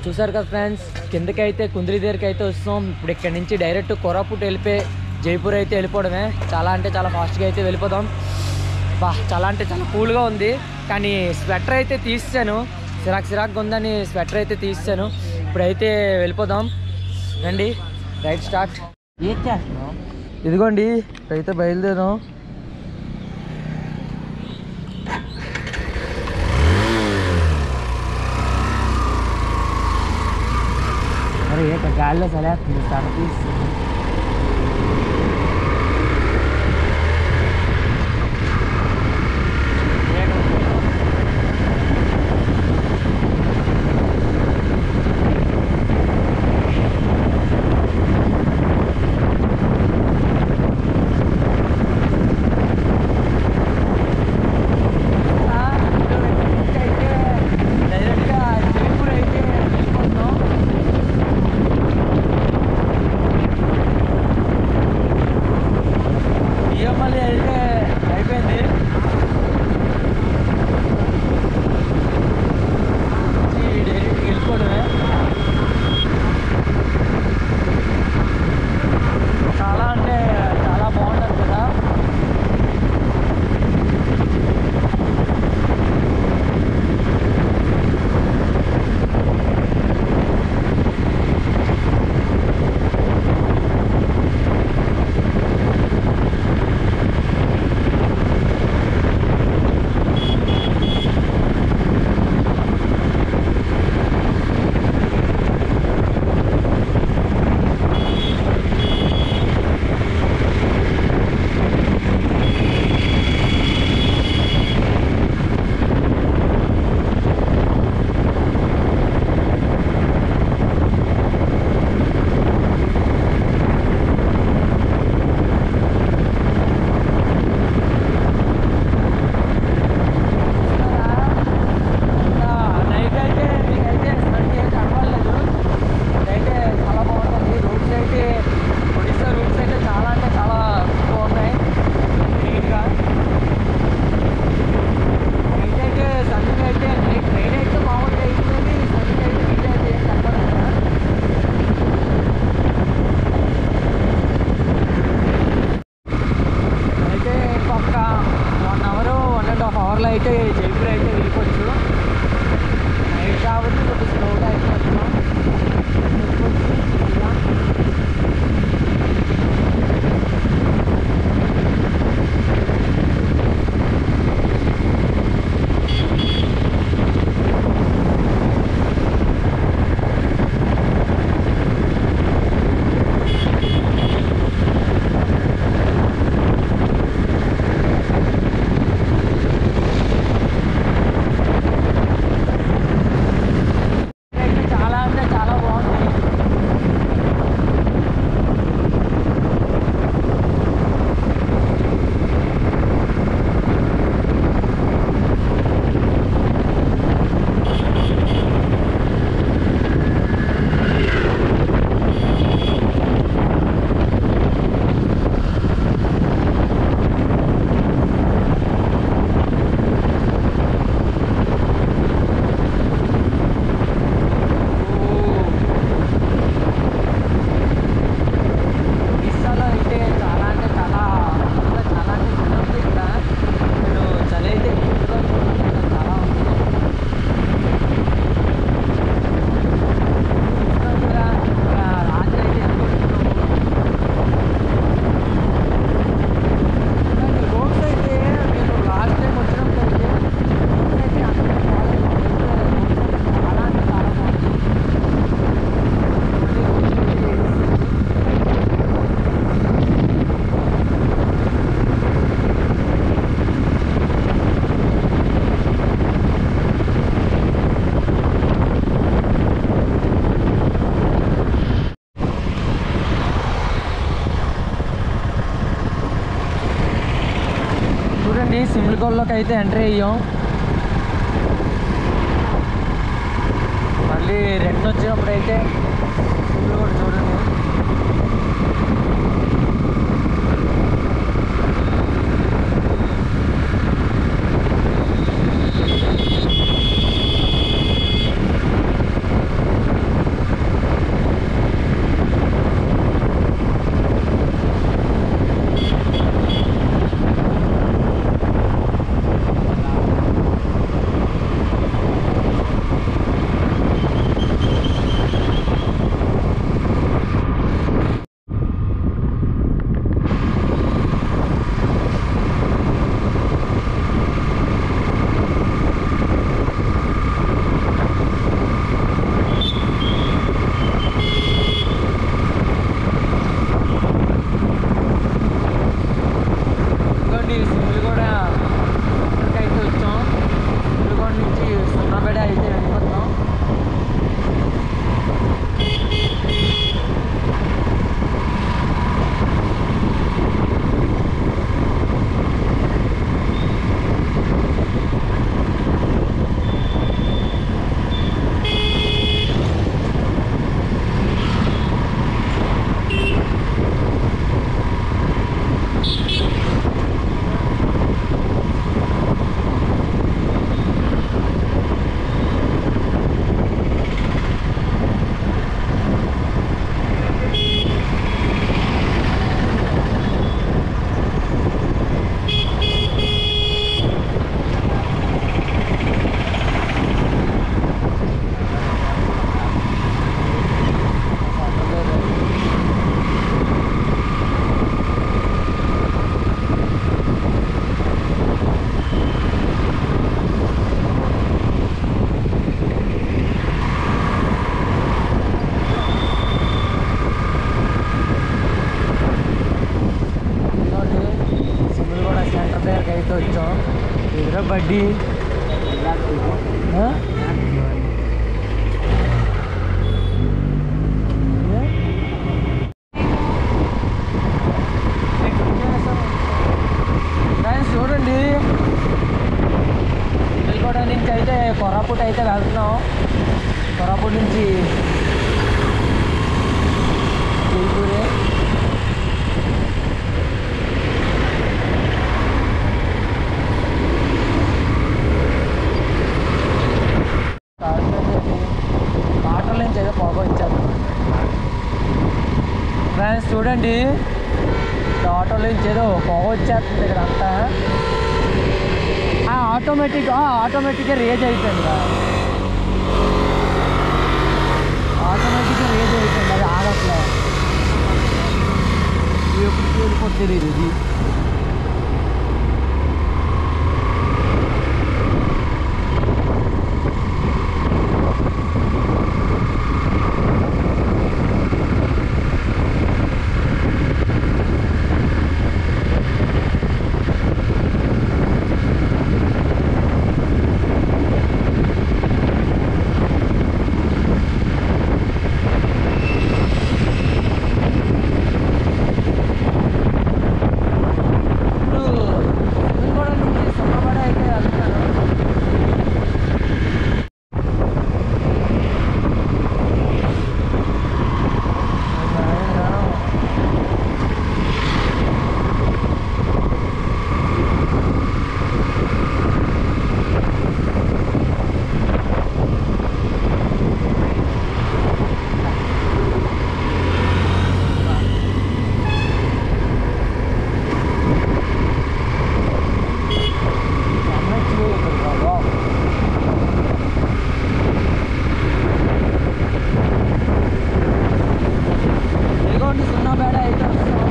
చూసారు కదా ఫ్రెండ్స్ కిందకైతే కుంద్రి దగ్గరికి అయితే వస్తాం ఇప్పుడు ఇక్కడ నుంచి డైరెక్ట్ కోరాపుట్ వెళ్ళిపోయి జైపూర్ అయితే వెళ్ళిపోవడమే చాలా అంటే చాలా ఫాస్ట్గా అయితే వెళ్ళిపోదాం బా చాలా అంటే చాలా కూల్గా ఉంది కానీ స్వెటర్ అయితే తీసాను సిరాక్ సిరాక్గా ఉందని స్వెటర్ అయితే తీసాను ఇప్పుడైతే వెళ్ళిపోదాం రండి రైట్ స్టార్ట్ ఏం చేస్తున్నావు ఇదిగోండి ఇప్పుడైతే బయలుదేరాం అరే ఇక గాలిలో చలేస్తుంది సార్ ప్లీజ్ డైరెక్ట్గా జైపూర్ అయితే వెళ్ళిపోతున్నాం ఈఎంఐ అయితే అయిపోయింది డైరెక్ట్గా వెళ్ళిపోవడమే చాలా అంటే చాలా బాగుంటుంది కదా నైట్ అయితే మీకైతే సండే అయితే అవ్వలేదు అయితే చాలా బాగుంటుంది రూట్స్ అయితే ఒడిశా రూట్స్ అయితే చాలా అంటే చాలా బాగున్నాయి నీట్గా నైట్ అయితే సండే అయితే నైట్ ట్రైన్ అయితే మామూలుగా అయిపోయింది సండే అయితే నీట్ అయితే ఏం కనపడదు అయితే ఇంకొక one hour one and half అవర్లో అయితే జైపూర్ అయితే వెళ్ళిపోవచ్చు నైట్ కాబట్టి కొంచెం స్లోగా అయిపోతున్నాం అయితే చాలా అంటే చాలా బాగుంది ఒడిస్సాలో అయితే చాలా అంటే చాలా చాలా చాలా అంటే చాలా ఉంది ఇక్కడ నేను చలి అయితే ఎక్కువగా చూడలేదు చాలా ఉంది చూస్తున్నాం కదా, ఇక్కడ రాత్రి అయితే ఎంతో చూడండి, రోడ్స్ అయితే నేను లాస్ట్ టైం వచ్చినప్పుడు అయితే రోడ్స్ అయితే అంత బాగాలేదు. రోడ్స్ అయితే చాలా అంటే చాలా బాగుంది మళ్ళీ రోడ్స్ అయితే చూడండి సిమ్లికోల్లోకి అయితే ఎంట్రీ అయ్యాం మళ్ళీ రెండు వచ్చినప్పుడు అయితే సిమ్లికోట్ చూడండి ఏంటి ఆ? ఏ? ఫ్రెండ్స్ చూడండి వెళ్ళిపోవడ నుంచి అయితే కొరాపుట్ అయితే వెళ్తున్నాం కొరాపుట్ నుంచి జైపూరే ఆటోల నుంచి ఏదో పొగ వచ్చారు ఫ్రెండ్స్ చూడండి ఈ ఆటోల నుంచి ఏదో పొగ వచ్చేస్తుంది ఇక్కడ అంతా ఆటోమేటిక్ ఆటోమేటిక్గా రేజ్ అయిపోయింది ఆటోమేటిక్గా రేజ్ అయిపోయింది అది ఆగట్లే ఇది ఎప్పుడు వెళ్ళిపోతుంది ఇది ఇప్పుడు కూడా నుంచి సొమ్మబడ అయితే వెళ్తాను ఇదిగోండి సున్నా బేడ అయితే వస్తున్నాం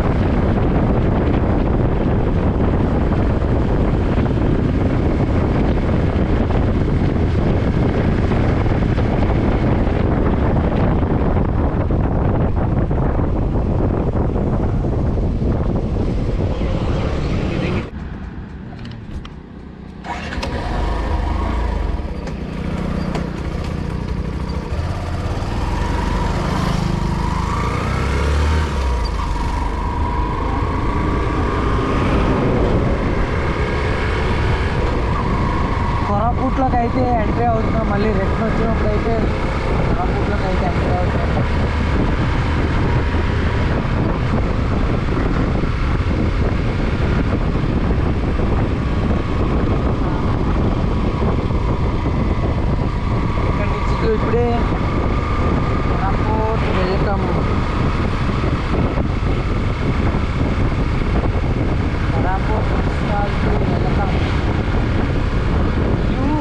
కొరాపూట్లోకి అయితే ఎంట్రీ అవుతున్నాం మళ్ళీ రిటర్న్ వచ్చినప్పుడు అయితే కొరాపూట్లోకి అయితే ఎంట్రీ అవుతున్నాం ఇక్కడి నుంచి ఇప్పుడే కొరాపూట్ వెళ్తాము కొరాపూట్ మున్సిపాలిటీ వెళ్తాం యూ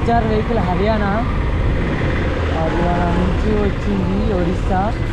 జడ్జార్ వెహికల్ హర్యానా హర్యానా నుంచి వచ్చింది ఒడిస్సా